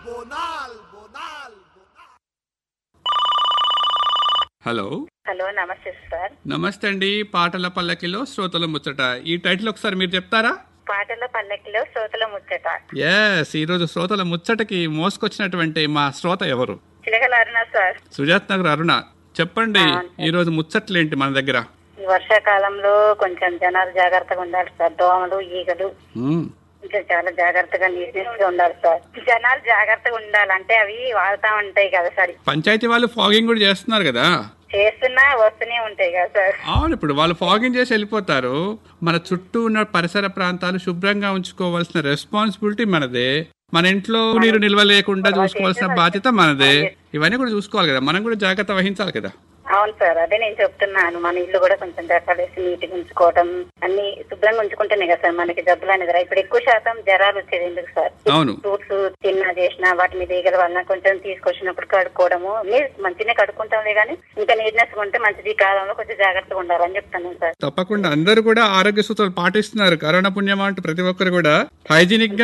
bonal, bonal, bonal. Hello hello నమస్తే sir నమస్తే అండి పాటల పల్లకిలో శ్రోతల ముచ్చట ఈ టైటిల్ ఒకసారి మీరు చెప్తారా పాటల పల్లకిలో శ్రోతల ముచ్చట ఎస్ ఈరోజు శ్రోతల ముచ్చటకి మోసుకొచ్చినటువంటి మా శ్రోత ఎవరు చిలకల అరుణ సార్ సుజాత్ నగర్ అరుణ చెప్పండి ఈరోజు ముచ్చట్లేంటి మన దగ్గర ఈ వర్షాకాలంలో కొంచెం జనాలు జాగ్రత్తగా ఉండాలి సార్ దోమలు ఈగలు మ్మ్. ఇంకా చాలా జాగ్రత్తగా నీట్నెస్ గా ఉండాలి సార్ జనాలు జాగ్రత్తగా ఉండాలి అంటే అవి వాళ్తా ఉంటాయి కదా సార్ పంచాయతీ వాళ్ళు ఫాగింగ్ కూడా చేస్తున్నారు కదా చేస్తున్నా వస్తూనే ఉంటాయి కదా సార్ అవును ఇప్పుడు వాళ్ళు ఫాగింగ్ చేసి వెళ్ళిపోతారు మన చుట్టూ ఉన్న పరిసర ప్రాంతాలు శుభ్రంగా ఉంచుకోవాల్సిన రెస్పాన్సిబిలిటీ మనదే మన ఇంట్లో నీరు నిల్వ లేకుండా చూసుకోవాల్సిన బాధ్యత మనదే ఇవన్నీ కూడా చూసుకోవాలి కదా మనం కూడా జాగ్రత్త వహించాలి కదా అవును సార్ అదే నేను చెప్తున్నాను మన ఇల్లు కూడా కొంచెం వేసి నీట్ గా ఉంచుకోవడం అన్ని శుభ్రంగా ఉంచుకుంటేనే కదా సార్ మనకి జబ్బులు అనేది రావు. ఇప్పుడు ఎక్కువ శాతం జ్వరాలు వచ్చేది ఎందుకు సార్ అవును ఫ్రూట్స్ తిన్నా చేసినా వాటి మీద ఈగల వలన కొంచెం తీసుకొచ్చినప్పుడు కడుక్కోవడము నీరు మంచిగా కడుక్కుంటాంలే కానీ ఇంకా నీట్నెస్ ఉంటే మంచిది ఈ కాలంలో కొంచెం జాగ్రత్తగా ఉండాలని చెప్తాను సార్ తప్పకుండా అందరూ కూడా ఆరోగ్య సూత్రాలు పాటిస్తున్నారు కరోనా పుణ్యమా అంటూ ప్రతి ఒక్కరు కూడా హైజీనిక్ గా